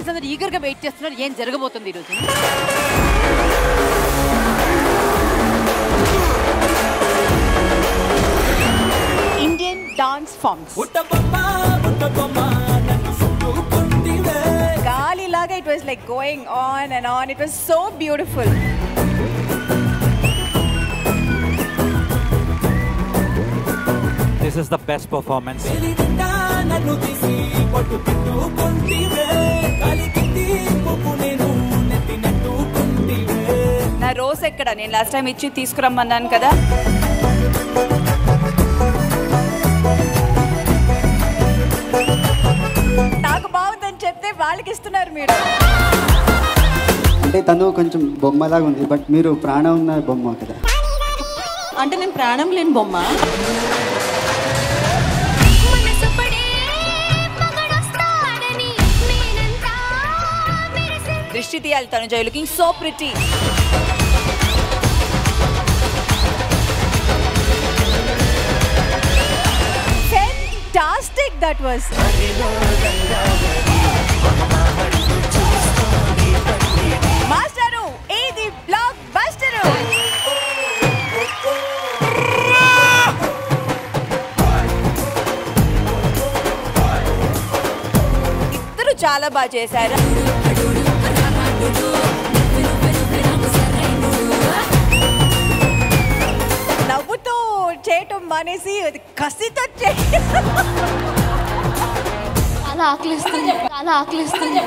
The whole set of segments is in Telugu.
ఆడియన్స్ అందరూ ఈగర్ గా వెయిట్ చేస్తున్నారు ఏం జరగబోతుంది ఈరోజు ఇండియన్ డాన్స్ ఫార్మ్స్ గాలిలాగా it was like going on and on it was so beautiful this is the best performance నా రోస్ ఎక్కడ నేను లాస్ట్ టైం ఇచ్చి తీసుకురమ్మన్నాను కదా నాకు బాగుందని చెప్తే వాళ్ళకి ఇస్తున్నారు మీరు అంటే తను కొంచెం బొమ్మలాగా ఉంది బట్ మీరు ప్రాణం ఉన్న బొమ్మ కదా అంటే నేను ప్రాణం లేని బొమ్మ దృష్టి తీయాలి తను Jai looking so pretty Fantastic that was. Master ఇది బ్లాక్ బస్టరు ఇద్దరు చాలా బాగా చేశారు నవ్వుతూ చేయటం మానేసి అది కసితో చేయ చాలా ఆకలిస్తుంది చాలా ఆకలిస్తుంది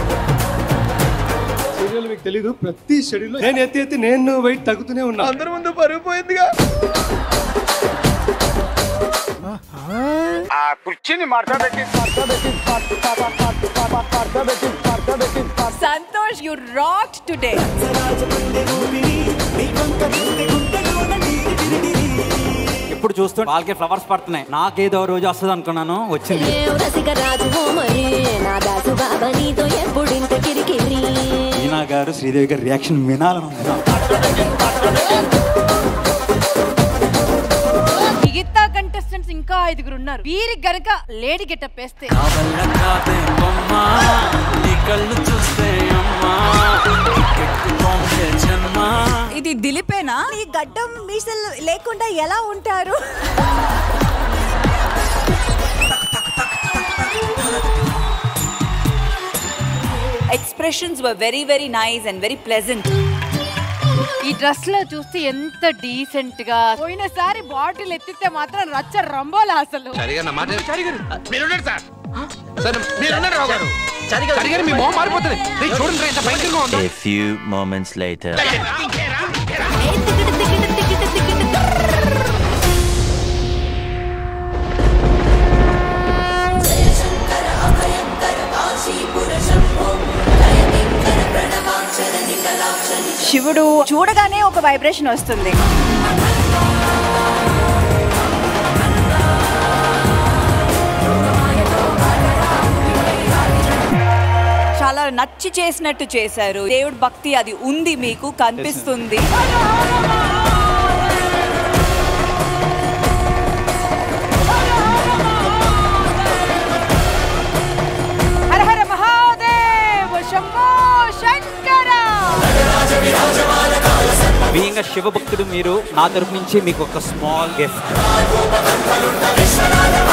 షెడ్యూల్ మీకు తెలీదు ప్రతి షెడ్యూల్ నేను ఎత్తి ఎత్తి నేను వెయిట్ తగ్గుతూనే ఉన్నా అందరి ముందు పరుగు పోయిందిగా సంతోష్ యు రాక్ టుడే ఇప్పుడు చూస్తూ వాళ్ళకి ఫ్లవర్స్ పడుతున్నాయి నాకేదో రోజు వస్తుంది అనుకున్నాను వచ్చింది ఈనా గారు శ్రీదేవి గారి రియాక్షన్ వినాలని ఉంది నాకు. మిగతా కంటెస్టెంట్స్ ఇంకా ఐదుగురు ఉన్నారు వీరికి గనక లేడీ గెటప్ వేస్తే ఇది దిలిపేనా ఈ గడ్డం మీసలు లేకుండా ఎలా ఉంటారు expressions were very very nice and very pleasant ఈ డ్రెస్ లో చూస్తే ఎంత డీసెంట్ గా పోయినసారి బాటిల్ ఎత్తితే మాత్రం రచ్చ రంబోలా అసలు మీరున్నారు సార్ సార్ మీరున్నారు రావు గారు సరిగారు మీ మొహం మారిపోతుంది రేయ్, చూడండి రా, ఎంత భయంకరంగా ఉందో A few moments later. శివుడు చూడగానే ఒక వైబ్రేషన్ వస్తుంది చాలా నచ్చి చేసినట్టు చేశారు దేవుడు భక్తి అది ఉంది మీకు కనిపిస్తుంది హర హర మహాదేవ్ శంభో శంకర బీయింగ్ శివ భక్తుడు మీరు నా తరపు నుంచి మీకు ఒక స్మాల్ గిఫ్ట్